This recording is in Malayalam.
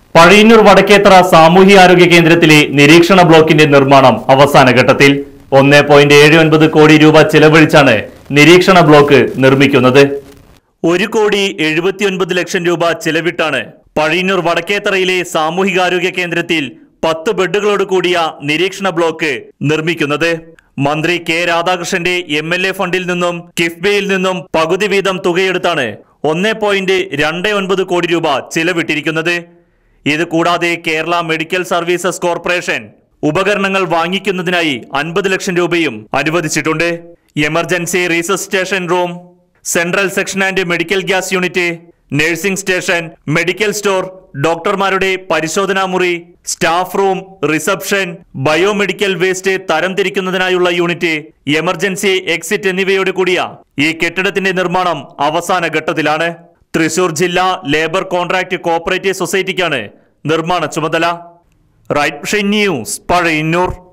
പഴയന്നൂർ വടക്കേത്തറ സാമൂഹ്യാരോഗ്യ കേന്ദ്രത്തിലെ നിരീക്ഷണ ബ്ലോക്കിന്റെ നിർമ്മാണം അവസാന ഘട്ടത്തിൽ ഒന്ന് പോയിന്റ് ഏഴ് ഒൻപത് കോടി രൂപ ചെലവഴിച്ചാണ് നിരീക്ഷണ ബ്ലോക്ക് നിർമ്മിക്കുന്നത് ഒരു കോടി എഴുപത്തിയൊൻപത് ലക്ഷം രൂപ ചെലവിട്ടാണ് പഴയന്നൂർ വടക്കേത്തറയിലെ സാമൂഹികാരോഗ്യ കേന്ദ്രത്തിൽ പത്ത് ബെഡുകളോട് കൂടിയ നിരീക്ഷണ ബ്ലോക്ക് നിർമ്മിക്കുന്നത് മന്ത്രി കെ രാധാകൃഷ്ണന്റെ എം എൽ എ ഫണ്ടിൽ നിന്നും കിഫ്ബിയിൽ നിന്നും പകുതി വീതം തുകയെടുത്താണ് ഒന്ന് പോയിന്റ് രണ്ട് ഒൻപത് കോടി രൂപ ചിലവിട്ടിരിക്കുന്നത് ഇത് കൂടാതെ കേരള മെഡിക്കൽ സർവീസസ് കോർപ്പറേഷൻ ഉപകരണങ്ങൾ വാങ്ങിക്കുന്നതിനായി അൻപത് ലക്ഷം രൂപയും അനുവദിച്ചിട്ടുണ്ട് emergency resuscitation room central section and medical gas unit nursing station medical store ഡോക്ടർമാരുടെ പരിശോധനാ മുറി staff room reception biomedical waste തരംതിരിക്കുന്നതിനായുള്ള യൂണിറ്റ് എമർജൻസി എക്സിറ്റ് എന്നിവയോട് കൂടിയ ഈ കെട്ടിടത്തിന്റെ നിർമ്മാണം അവസാന ഘട്ടത്തിലാണ് തൃശൂർ ജില്ലാ ലേബർ കോൺട്രാക്ട് കോപ്പറേറ്റീവ് സൊസൈറ്റിക്കാണ് നിർമ്മാണ ചുമതല റൈറ്റ് ന്യൂസ് പഴയന്നൂർ